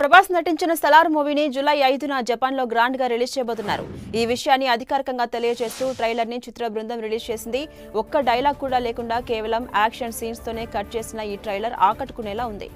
ప్రభాస్ నటించిన సలార్ మూవీని జూలై ఐదున జపాన్లో గ్రాండ్ గా రిలీజ్ చేయబోతున్నారు ఈ విషయాన్ని అధికారికంగా తెలియజేస్తూ ట్రైలర్ ని చిత్ర బృందం రిలీజ్ చేసింది ఒక్క డైలాగ్ కూడా లేకుండా కేవలం యాక్షన్ సీన్స్ తోనే కట్ చేసిన ఈ ట్రైలర్ ఆకట్టుకునేలా ఉంది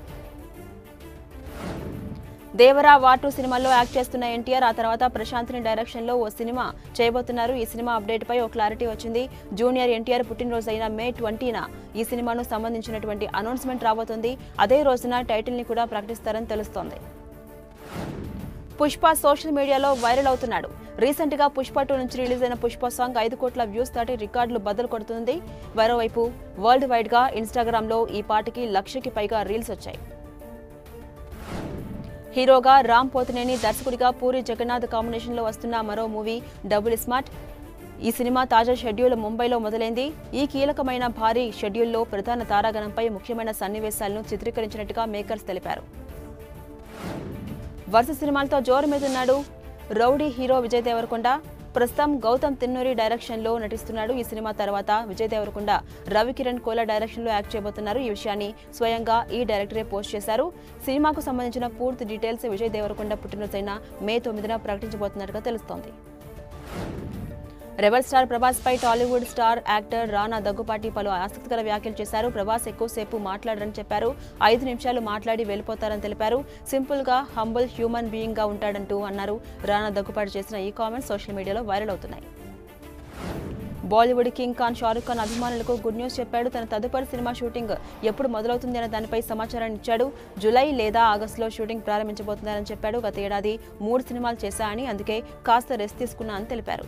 దేవరా వార్ టూ సినిమాల్లో యాక్ట్ చేస్తున్న ఎన్టీఆర్ ఆ తర్వాత ప్రశాంత్ని డైరెక్షన్ లో ఓ సినిమా చేయబోతున్నారు ఈ సినిమా అప్డేట్ పై ఓ క్లారిటీ వచ్చింది జూనియర్ ఎన్టీఆర్ పుట్టినరోజు అయిన మే ట్వంటీన ఈ సినిమాను సంబంధించినటువంటి అనౌన్స్మెంట్ రాబోతుంది అదే రోజున టైటిల్ ని కూడా ప్రకటిస్తారని తెలుస్తోంది పుష్ప సోషల్ మీడియాలో వైరల్ అవుతున్నాడు రీసెంట్ గా పుష్ప టూ నుంచి రిలీజ్ అయిన పుష్ప సాంగ్ ఐదు కోట్ల వ్యూస్ దాటి రికార్డులు బద్దలు కొడుతుంది మరోవైపు వరల్డ్ వైడ్ గా ఇన్స్టాగ్రామ్ లో ఈ పాటకి లక్షకి పైగా రీల్స్ వచ్చాయి హీరోగా రామ్ పోతినేని దర్శకుడిగా పూరి జగన్నాథ్ కాంబినేషన్ లో వస్తున్న మరో మూవీ డబుల్ స్మార్ట్ ఈ సినిమా తాజా షెడ్యూల్ ముంబైలో మొదలైంది ఈ కీలకమైన భారీ షెడ్యూల్లో ప్రధాన తారాగణంపై ముఖ్యమైన సన్నివేశాలను చిత్రీకరించినట్టుగా మేకర్స్ తెలిపారు వరుస సినిమాలతో జోరు మీదున్నాడు రౌడీ హీరో విజయ్ దేవరకొండ ప్రస్తుతం గౌతమ్ తిన్నూరి డైరెక్షన్ లో నటిస్తున్నాడు ఈ సినిమా తర్వాత విజయ్ దేవరకొండ రవికిరణ్ కోలా డైరెక్షన్ లో యాక్ట్ చేయబోతున్నారు ఈ విషయాన్ని స్వయంగా ఈ డైరెక్టరే పోస్ట్ చేశారు సినిమాకు సంబంధించిన పూర్తి డీటెయిల్స్ విజయ్ దేవరకొండ పుట్టినరోజైన మే తొమ్మిదిన ప్రకటించబోతున్నట్టుగా తెలుస్తోంది రెబల్ స్టార్ ప్రభాస్ పై టాలీవుడ్ స్టార్ యాక్టర్ రానా దగ్గుపాటి పలు ఆసక్తికర వ్యాఖ్యలు చేశారు ప్రభాస్ ఎక్కువసేపు మాట్లాడరని చెప్పారు ఐదు నిమిషాలు మాట్లాడి వెళ్ళిపోతారని తెలిపారు సింపుల్ గా హంబుల్ హ్యూమన్ బీయింగ్ గా ఉంటాడంటూ అన్నారు రానా దగ్గుపాటి చేసిన ఈ కామెంట్స్ సోషల్ మీడియాలో వైరల్ అవుతున్నాయి బాలీవుడ్ కింగ్ ఖాన్ షారుఖ్ ఖాన్ అభిమానులకు గుడ్ న్యూస్ చెప్పాడు తన తదుపరి సినిమా షూటింగ్ ఎప్పుడు మొదలవుతుంది అనే దానిపై సమాచారాన్ని ఇచ్చాడు జూలై లేదా ఆగస్టులో షూటింగ్ ప్రారంభించబోతున్నారని చెప్పాడు గత ఏడాది మూడు సినిమాలు చేశా అని అందుకే కాస్త రెస్ట్ తీసుకున్నా అని తెలిపారు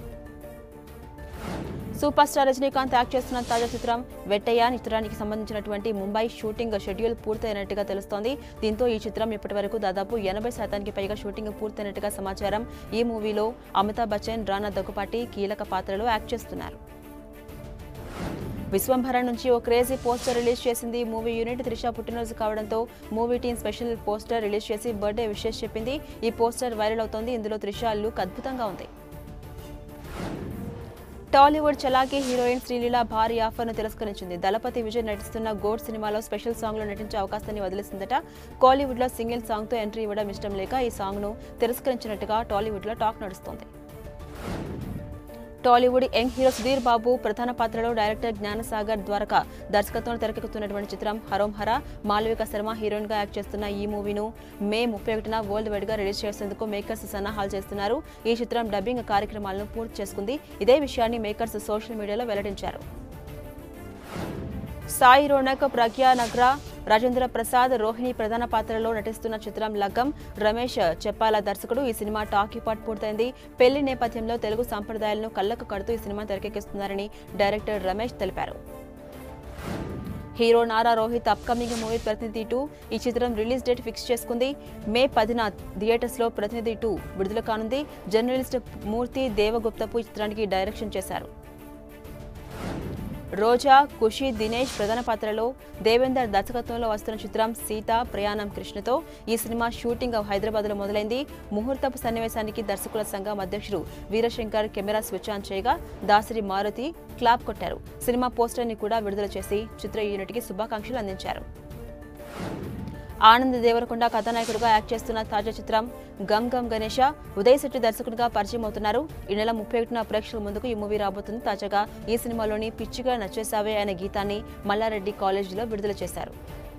సూపర్ స్టార్ రజనీకాంత్ యాక్ట్ చేస్తున్న తాజా చిత్రం వెట్టయ్య చిత్రానికి సంబంధించినటువంటి ముంబై షూటింగ్ షెడ్యూల్ పూర్తయినట్టుగా తెలుస్తోంది దీంతో ఈ చిత్రం ఇప్పటివరకు దాదాపు ఎనభై శాతానికి పైగా షూటింగ్ పూర్తయినట్టుగా సమాచారం ఈ మూవీలో అమితాబ్ బచ్చన్ రానా దగ్గుపాటి కీలక పాత్రలో యాక్ట్ చేస్తున్నారు విశ్వంభర నుంచి ఓ క్రేజీ పోస్టర్ రిలీజ్ చేసింది మూవీ యూనిట్ త్రిష పుట్టినరోజు కావడంతో movie team special poster release చేసి బర్త్డే విషెస్ చెప్పింది ఈ పోస్టర్ వైరల్ అవుతోంది ఇందులో త్రిష లుక్ అద్భుతంగా ఉంది టాలీవుడ్ చలాకీ హీరోయిన్ శ్రీలీల భారీ ఆఫర్ను తిరస్కరించింది దళపతి విజయ్ నటిస్తున్న గోడ్ సినిమాలో స్పెషల్ సాంగ్లో నటించే అవకాశాన్ని వదిలేసిందట కాలీవుడ్లో సింగిల్ సాంగ్తో ఎంట్రీ ఇవ్వడం ఇష్టం లేక ఈ సాంగ్ను తిరస్కరించినట్టుగా టాలీవుడ్లో టాక్ నడుస్తోంది టాలీవుడ్ యంగ్ హీరో సుధీర్ బాబు ప్రధాన పాత్రలో డైరెక్టర్ జ్ఞానసాగర్ ద్వారక దర్శకత్వం తెరకెక్కుతున్నటువంటి చిత్రం హరోం హర మాలవిక శర్మ హీరోయిన్ గా యాక్ట్ చేస్తున్న ఈ మూవీను మే ముప్పై ఒకటిన వరల్డ్ వైడ్ గా రిలీజ్ చేసేందుకు మేకర్స్ సన్నాహాలు చేస్తున్నారు ఈ చిత్రం డబ్బింగ్ కార్యక్రమాలను పూర్తి చేసుకుంది ఇదే విషయాన్ని మేకర్స్ సోషల్ మీడియాలో వెల్లడించారు సాయి రోనక్ ప్రజ్ఞా నగ్రా రాజేంద్ర ప్రసాద్ రోహిణి ప్రధాన పాత్రలో నటిస్తున్న చిత్రం లగ్గం రమేష్ చెప్పాల దర్శకుడు ఈ సినిమా టాకీపాట్ పూర్తయింది పెళ్లి నేపథ్యంలో తెలుగు సాంప్రదాయాలను కళ్ళకు కడుతూ ఈ సినిమా తెరకెక్కిస్తున్నారని డైరెక్టర్ రమేష్ తెలిపారు hero Nara Rohit upcoming movie Prathinidhi two ఈ చిత్రం రిలీజ్ డేట్ ఫిక్స్ చేసుకుంది మే పదిన థియేటర్స్ లో ప్రతినిధి టూ విడుదల కానుంది జర్నలిస్ట్ మూర్తి దేవగుప్తపు ఈ చిత్రానికి డైరెక్షన్ చేశారు రోజా ఖుషి దినేష్ ప్రధాన పాత్రలో దేవేందర్ దర్శకత్వంలో వస్తున్న చిత్రం సీత ప్రయాణం కృష్ణతో ఈ సినిమా షూటింగ్ హైదరాబాద్ లో మొదలైంది ముహూర్తపు సన్నివేశానికి దర్శకుల సంఘం అధ్యక్షుడు వీరశంకర్ కెమెరా స్విచ్ ఆన్ చేయగా దాసరి మారుతి క్లాప్ కొట్టారు సినిమా పోస్టర్ ని కూడా విడుదల చేసి చిత్ర యూనిట్ కి శుభాకాంక్షలు అందించారు ఆనంద్ దేవరకొండ కథానాయకుడిగా యాక్ట్ చేస్తున్న తాజా చిత్రం గమ్ గమ్ గణేష ఉదయ్ శెట్టి దర్శకుడిగా పరిచయం అవుతున్నారు ఈ నెల ముప్పై ఒకటిన ప్రేక్షకుల ముందుకు ఈ మూవీ రాబోతుంది తాజాగా ఈ సినిమాలోని పిచ్చిగా నచ్చేసావే అనే గీతాన్ని మల్లారెడ్డి కాలేజీలో విడుదల చేశారు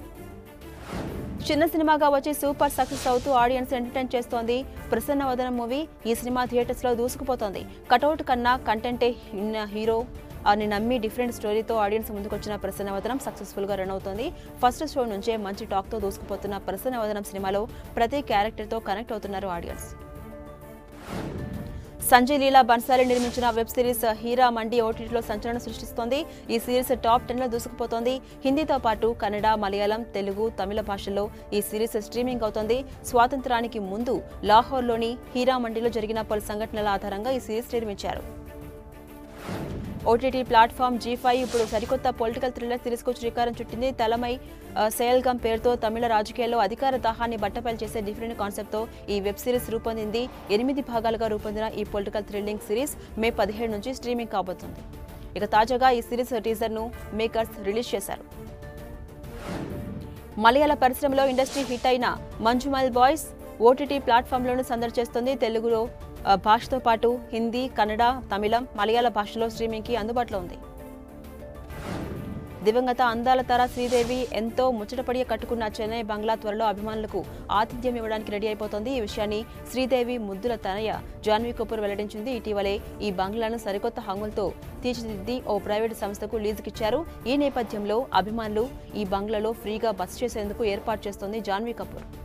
చిన్న సినిమాగా వచ్చి సూపర్ సక్సెస్ అవుతూ ఆడియన్స్ ఎంటర్టైన్ చేస్తోంది ప్రసన్న వదన మూవీ ఈ సినిమా థియేటర్స్ లో దూసుకుపోతోంది కటౌట్ కన్నా కంటెంటే ఉన్న హీరో అని నమ్మి డిఫరెంట్ స్టోరీతో ఆడియన్స్ ముందుకొచ్చిన ప్రసన్నవదనం సక్సెస్ఫుల్ గా రన్ అవుతోంది ఫస్ట్ షో నుంచే మంచి టాక్ తో దూసుకుపోతున్న ప్రసన్నవదనం సినిమాలో ప్రతి క్యారెక్టర్ తో కనెక్ట్ అవుతున్నారు ఆడియన్స్ సంజయ్ లీలా బన్సాలి నిర్మించిన వెబ్ సిరీస్ హీరా మండి ఓటీటీలో సంచలనం సృష్టిస్తోంది ఈ సిరీస్ టాప్ టెన్ లో దూసుకుపోతోంది హిందీతో పాటు కన్నడ మలయాళం తెలుగు తమిళ భాషల్లో ఈ సిరీస్ స్ట్రీమింగ్ అవుతోంది స్వాతంత్రానికి ముందు లాహోర్లోని హీరా మండిలో జరిగిన పలు సంఘటనల ఆధారంగా ఈ సిరీస్ నిర్మించారు ఓటీటీ ప్లాట్ఫామ్ జీ ఫైవ్ ఇప్పుడు సరికొత్త పొలిటికల్ థ్రిల్లర్ సిరీస్కు శ్రీకారం చుట్టింది తలమై ఆ, సేల్గం పేరుతో తమిళ రాజకీయాల్లో అధికార దాహాన్ని బట్టపైలు చేసే డిఫరెంట్ కాన్సెప్ట్తో ఈ వెబ్ సిరీస్ రూపొందింది ఎనిమిది భాగాలుగా రూపొందిన ఈ పొలిటికల్ థ్రిల్లింగ్ సిరీస్ మే పదిహేడు నుంచి స్ట్రీమింగ్ కాబోతుంది ఇక తాజాగా ఈ సిరీస్ టీజర్ను మేకర్స్ రిలీజ్ చేశారు మలయాళ పరిశ్రమలో ఇండస్ట్రీ హిట్ అయిన మంజుమల్ బాయ్స్ ఓటీటీ ప్లాట్ఫామ్లను సందడి చేస్తుంది తెలుగులో ఆ, భాషతో పాటు హిందీ కన్నడ తమిళం మలయాళ భాషలో స్ట్రీమింగ్కి అందుబాటులో ఉంది దివంగత అందాల తార శ్రీదేవి ఎంతో ముచ్చటపడి కట్టుకున్న చెన్నై బంగ్లా త్వరలో అభిమానులకు ఆతిథ్యం ఇవ్వడానికి రెడీ అయిపోతోంది ఈ విషయాన్ని శ్రీదేవి ముద్దుల తనయ జాన్వీ కపూర్ వెల్లడించింది ఇటీవలే ఈ బంగ్లాను సరికొత్త హంగులతో తీర్చిదిద్ది ఓ ప్రైవేటు సంస్థకు లీజుకిచ్చారు ఈ నేపథ్యంలో అభిమానులు ఈ బంగ్లాలో ఫ్రీగా బస చేసేందుకు ఏర్పాటు చేస్తోంది జాన్వీ కపూర్